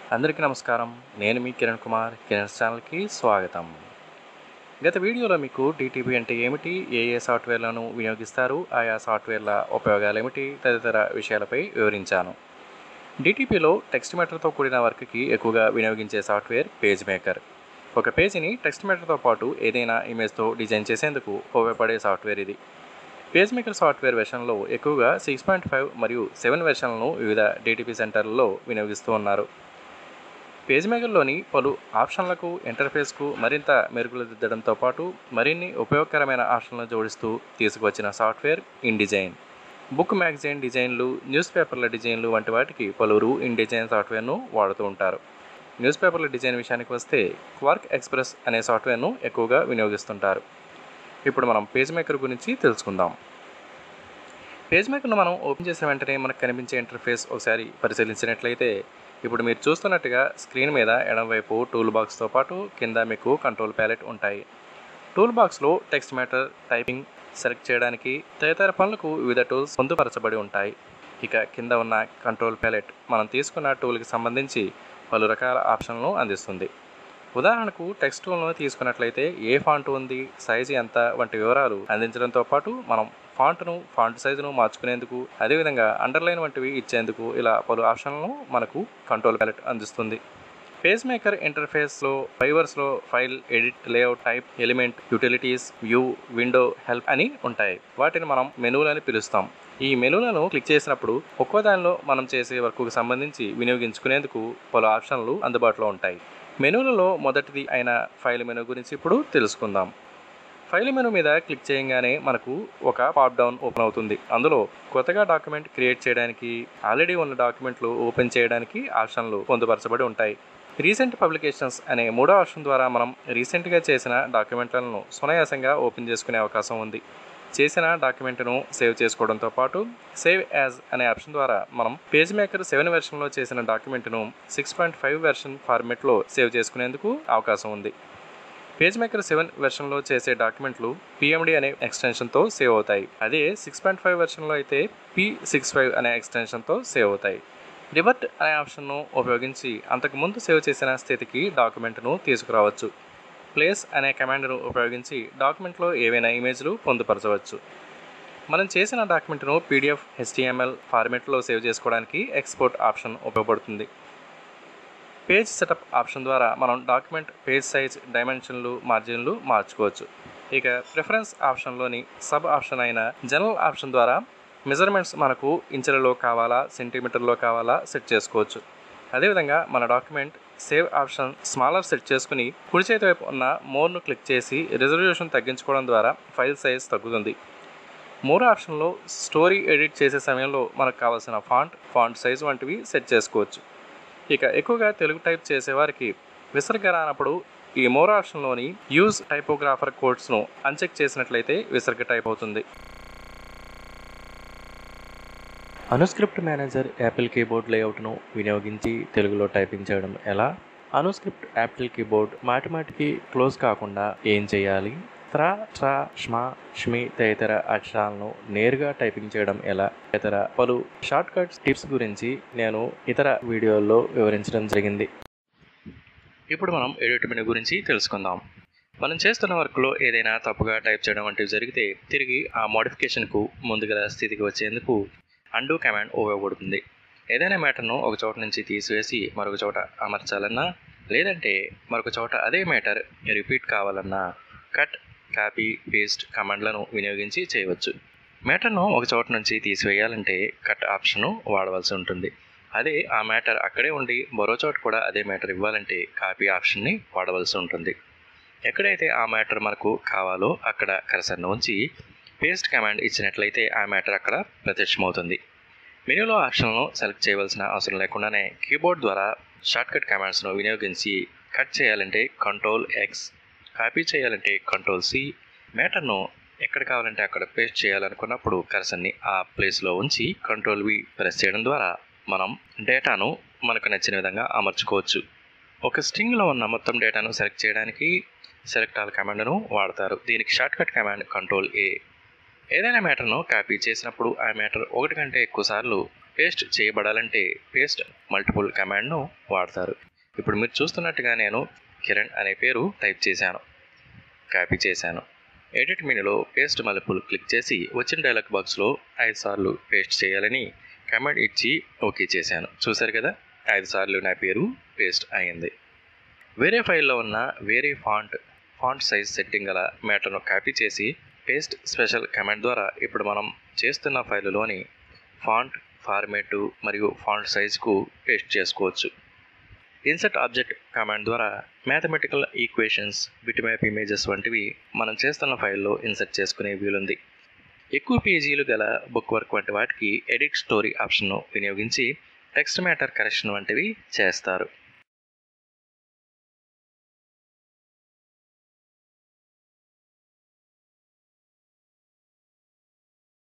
అందరికీ నమస్కారం నేను మీ కిరణ్ కుమార్ కిరణ్ ఛానల్కి స్వాగతం గత వీడియోలో మీకు టీటీపీ అంటే ఏమిటి ఏ ఏ సాఫ్ట్వేర్లను వినియోగిస్తారు ఆయా సాఫ్ట్వేర్ల ఉపయోగాలు ఏమిటి తదితర విషయాలపై వివరించాను డిటిపిలో టెక్స్ట్ మీటర్తో కూడిన వర్క్కి ఎక్కువగా వినియోగించే సాఫ్ట్వేర్ పేజ్ మేకర్ ఒక పేజీని టెక్స్ట్ మీటర్తో పాటు ఏదైనా ఇమేజ్తో డిజైన్ చేసేందుకు ఉపయోగపడే సాఫ్ట్వేర్ ఇది పేజ్ మేకర్ సాఫ్ట్వేర్ వెర్షన్లో ఎక్కువగా సిక్స్ పాయింట్ ఫైవ్ మరియు సెవెన్ వెర్షన్లను వివిధ డిటిపి సెంటర్లలో వినియోగిస్తూ ఉన్నారు పేజ్ మేకర్లోని పలు ఆప్షన్లకు ఇంటర్ఫేస్కు మరింత మెరుగులు దిద్దడంతో పాటు మరిన్ని ఉపయోగకరమైన ఆప్షన్లను జోడిస్తూ తీసుకువచ్చిన software in design book magazine డిజైన్లు న్యూస్ పేపర్ల డిజైన్లు వంటి వాటికి పలువురు ఇన్ డిజైన్ సాఫ్ట్వేర్ను వాడుతూ ఉంటారు న్యూస్ పేపర్ల డిజైన్ విషయానికి వస్తే క్వార్క్ ఎక్స్ప్రెస్ అనే సాఫ్ట్వేర్ను ఎక్కువగా వినియోగిస్తుంటారు ఇప్పుడు మనం పేజ్ మేకర్ గురించి తెలుసుకుందాం పేజ్ మేకర్ను మనం ఓపెన్ చేసిన వెంటనే మనకు కనిపించే ఇంటర్ఫేస్ ఒకసారి పరిశీలించినట్లయితే ఇప్పుడు మీరు చూస్తున్నట్టుగా స్క్రీన్ మీద ఎడమవైపు టూల్ బాక్స్తో పాటు కింద మీకు కంట్రోల్ ప్యాలెట్ ఉంటాయి టూల్ బాక్స్లో టెక్స్ట్ మ్యాటర్ టైపింగ్ సెలెక్ట్ చేయడానికి తదితర పనులకు వివిధ టూల్స్ పొందుపరచబడి ఉంటాయి ఇక కింద ఉన్న కంట్రోల్ ప్యాలెట్ మనం తీసుకున్న టూల్కి సంబంధించి పలు రకాల ఆప్షన్లను అందిస్తుంది ఉదాహరణకు టెక్స్ట్ టూల్ను తీసుకున్నట్లయితే ఏ ఫాంట్ ఉంది సైజు ఎంత వంటి వివరాలు అందించడంతో పాటు మనం ఫాంట్ను ఫాంట్ సైజును మార్చుకునేందుకు అదేవిధంగా అండర్లైన్ వంటివి ఇచ్చేందుకు ఇలా పలు ఆప్షన్లను మనకు కంట్రోల్ ప్యాలెట్ అందిస్తుంది పేజ్ మేకర్ ఇంటర్ఫేస్లో ఫైవర్స్లో file edit layout type element utilities view window help అని ఉంటాయి వాటిని మనం మెనూలు అని పిలుస్తాం ఈ మెనూలను క్లిక్ చేసినప్పుడు ఒక్కో దానిలో మనం చేసే వర్క్కు సంబంధించి వినియోగించుకునేందుకు పలు ఆప్షన్లు అందుబాటులో ఉంటాయి మెనూలలో మొదటిది అయిన ఫైల్ మెనూ గురించి ఇప్పుడు తెలుసుకుందాం ఫైల్ మెనూ మీద క్లిక్ చేయగానే మనకు ఒక పాప్ డౌన్ ఓపెన్ అవుతుంది అందులో కొత్తగా డాక్యుమెంట్ క్రియేట్ చేయడానికి ఆల్రెడీ ఉన్న డాక్యుమెంట్లు ఓపెన్ చేయడానికి ఆప్షన్లు పొందుపరచబడి ఉంటాయి రీసెంట్ పబ్లికేషన్స్ అనే మూడో ఆప్షన్ ద్వారా మనం రీసెంట్గా చేసిన డాక్యుమెంట్లను సునాయాసంగా ఓపెన్ చేసుకునే అవకాశం ఉంది చేసిన డాక్యుమెంట్ను సేవ్ చేసుకోవడంతో పాటు సేవ్ యాజ్ అనే ఆప్షన్ ద్వారా మనం పేజ్ మేకర్ సెవెన్ వెర్షన్లో చేసిన డాక్యుమెంట్ను సిక్స్ పాయింట్ ఫైవ్ వెర్షన్ ఫార్మెట్లో సేవ్ చేసుకునేందుకు అవకాశం ఉంది పేజ్ మేకర్ సెవెన్ వెర్షన్లో చేసే డాక్యుమెంట్లు పిఎండి అనే ఎక్స్టెన్షన్తో సేవ్ అవుతాయి అదే సిక్స్ పాయింట్ ఫైవ్ వెర్షన్లో అయితే పి సిక్స్ ఫైవ్ అనే ఎక్స్టెన్షన్తో సేవ్ అవుతాయి రివర్ట్ అనే ఆప్షన్ను ఉపయోగించి అంతకుముందు సేవ్ చేసిన స్థితికి డాక్యుమెంట్ను తీసుకురావచ్చు ప్లేస్ అనే కమాండ్ను ఉపయోగించి డాక్యుమెంట్లో ఏవైనా ఇమేజ్లు పొందుపరచవచ్చు మనం చేసిన డాక్యుమెంట్ను పీడిఎఫ్ హెచ్టిఎంఎల్ ఫార్మెట్లో సేవ్ చేసుకోవడానికి ఎక్స్పోర్ట్ ఆప్షన్ ఉపయోగపడుతుంది పేజ్ సెటప్ ఆప్షన్ ద్వారా మనం డాక్యుమెంట్ పేజ్ సైజ్ డైమెన్షన్లు మార్జిన్లు మార్చుకోవచ్చు ఇక ప్రిఫరెన్స్ ఆప్షన్లోని సబ్ ఆప్షన్ అయిన జనరల్ ఆప్షన్ ద్వారా మెజర్మెంట్స్ మనకు ఇంచులలో కావాలా సెంటీమీటర్లో కావాలా సెట్ చేసుకోవచ్చు అదేవిధంగా మన document save option smaller set చేసుకుని కుడి చేతి వైపు ఉన్న మోర్ను క్లిక్ చేసి రిజల్యూషన్ తగ్గించుకోవడం ద్వారా ఫైల్ సైజ్ తగ్గుతుంది మూడో ఆప్షన్లో స్టోరీ ఎడిట్ చేసే సమయంలో మనకు కావాల్సిన ఫాంట్ ఫాంట్ సైజ్ వంటివి సెట్ చేసుకోవచ్చు ఇక ఎక్కువగా తెలుగు టైప్ చేసేవారికి విసర్గ రానప్పుడు ఈ మోర్ ఆప్షన్లోని యూజ్ టైపోగ్రాఫర్ కోడ్స్ను అన్చెక్ చేసినట్లయితే విసర్గ టైప్ అవుతుంది అనుస్క్రిప్ట్ మేనేజర్ యాపిల్ కీబోర్డ్ లేఅవుట్ను వినియోగించి తెలుగులో టైపింగ్ చేయడం ఎలా అనుస్క్రిప్ట్ యాపిల్ కీబోర్డ్ మాటిమాటికి క్లోజ్ కాకుండా ఏం చేయాలి త్రా ట్రాష్మాష్మి తదితర అక్షరాలను నేరుగా టైపింగ్ చేయడం ఎలా తదితర పలు షార్ట్ కట్స్ టిప్స్ గురించి నేను ఇతర వీడియోల్లో వివరించడం జరిగింది ఇప్పుడు మనం ఎడిట్ మెనూ గురించి తెలుసుకుందాం మనం చేస్తున్న వర్క్లో ఏదైనా తప్పుగా టైప్ చేయడం వంటివి జరిగితే తిరిగి ఆ మోడిఫికేషన్కు ముందుగల స్థితికి వచ్చేందుకు అండూ కమాండ్ ఉపయోగపడుతుంది ఏదైనా మ్యాటర్ను ఒక చోట నుంచి తీసివేసి మరొక చోట అమర్చాలన్నా లేదంటే మరొక చోట అదే మ్యాటర్ రిపీట్ కావాలన్నా కట్ కాపీ పేస్ట్ కమాండ్లను వినియోగించి చేయవచ్చు మ్యాటర్ను ఒక చోట నుంచి తీసివేయాలంటే కట్ ఆప్షన్ను వాడవలసి ఉంటుంది అదే ఆ మ్యాటర్ అక్కడే ఉండి మరో చోట కూడా అదే మ్యాటర్ ఇవ్వాలంటే కాపీ ఆప్షన్ని వాడవలసి ఉంటుంది ఎక్కడైతే ఆ మ్యాటర్ మనకు కావాలో అక్కడ కరసర్ను ఉంచి పేస్ట్ కమాండ్ ఇచ్చినట్లయితే ఆ మ్యాటర్ అక్కడ ప్రత్యక్షమవుతుంది మెనూలో ఆప్షన్లను సెలెక్ట్ చేయవలసిన అవసరం లేకుండానే కీబోర్డ్ ద్వారా షార్ట్కట్ కమాండ్స్ను వినియోగించి కట్ చేయాలంటే కంట్రోల్ ఎక్స్ కాపీ చేయాలంటే కంట్రోల్ సి మ్యాటర్ను ఎక్కడ కావాలంటే అక్కడ పేస్ట్ చేయాలనుకున్నప్పుడు కర్సన్ని ఆ ప్లేస్లో ఉంచి కంట్రోల్ వి ప్రెస్ చేయడం ద్వారా మనం డేటాను మనకు నచ్చిన విధంగా అమర్చుకోవచ్చు ఒక స్ట్రింగ్లో ఉన్న మొత్తం డేటాను సెలెక్ట్ చేయడానికి సెలెక్ట్ ఆల్ కమాండ్ను వాడతారు దీనికి షార్ట్కట్ కమాండ్ కంట్రోల్ ఏ ఏదైనా మ్యాటర్ను కాపీ చేసినప్పుడు ఆ మ్యాటర్ ఒకటి కంటే ఎక్కువ సార్లు పేస్ట్ చేయబడాలంటే పేస్ట్ మల్టిపుల్ కమాండ్ను వాడతారు ఇప్పుడు మీరు చూస్తున్నట్టుగా నేను కిరణ్ అనే పేరు టైప్ చేశాను కాపీ చేశాను ఎడిట్ మెనూలో పేస్ట్ మల్టిపుల్ క్లిక్ చేసి వచ్చిన డైలాగ్ బాక్స్లో ఐదు సార్లు పేస్ట్ చేయాలని కమాండ్ ఇచ్చి ఓకే చేశాను చూశారు కదా ఐదు సార్లు నా పేరు పేస్ట్ అయింది వేరే ఫైల్లో ఉన్న వేరే ఫాంట్ ఫాంట్ సైజ్ సెట్టింగ్ గల మ్యాటర్ను కాపీ చేసి పేస్ట్ స్పెషల్ కమాండ్ ద్వారా ఇప్పుడు మనం చేస్తున్న ఫైలులోని ఫాంట్ ఫార్మేటు మరియు ఫాంట్ సైజ్కు పేస్ట్ చేసుకోవచ్చు ఇన్సర్ట్ ఆబ్జెక్ట్ కమాండ్ ద్వారా మ్యాథమెటికల్ ఈక్వేషన్స్ బిట్మ్యాప్ ఇమేజెస్ వంటివి మనం చేస్తున్న ఫైల్లో ఇన్సర్ట్ చేసుకునే వీలుంది ఎక్కువ పేజీలు గల బుక్ వర్క్ వంటి వాటికి ఎడిట్ స్టోరీ ఆప్షన్ను వినియోగించి టెక్స్ట్ మ్యాటర్ కరెక్షన్ వంటివి చేస్తారు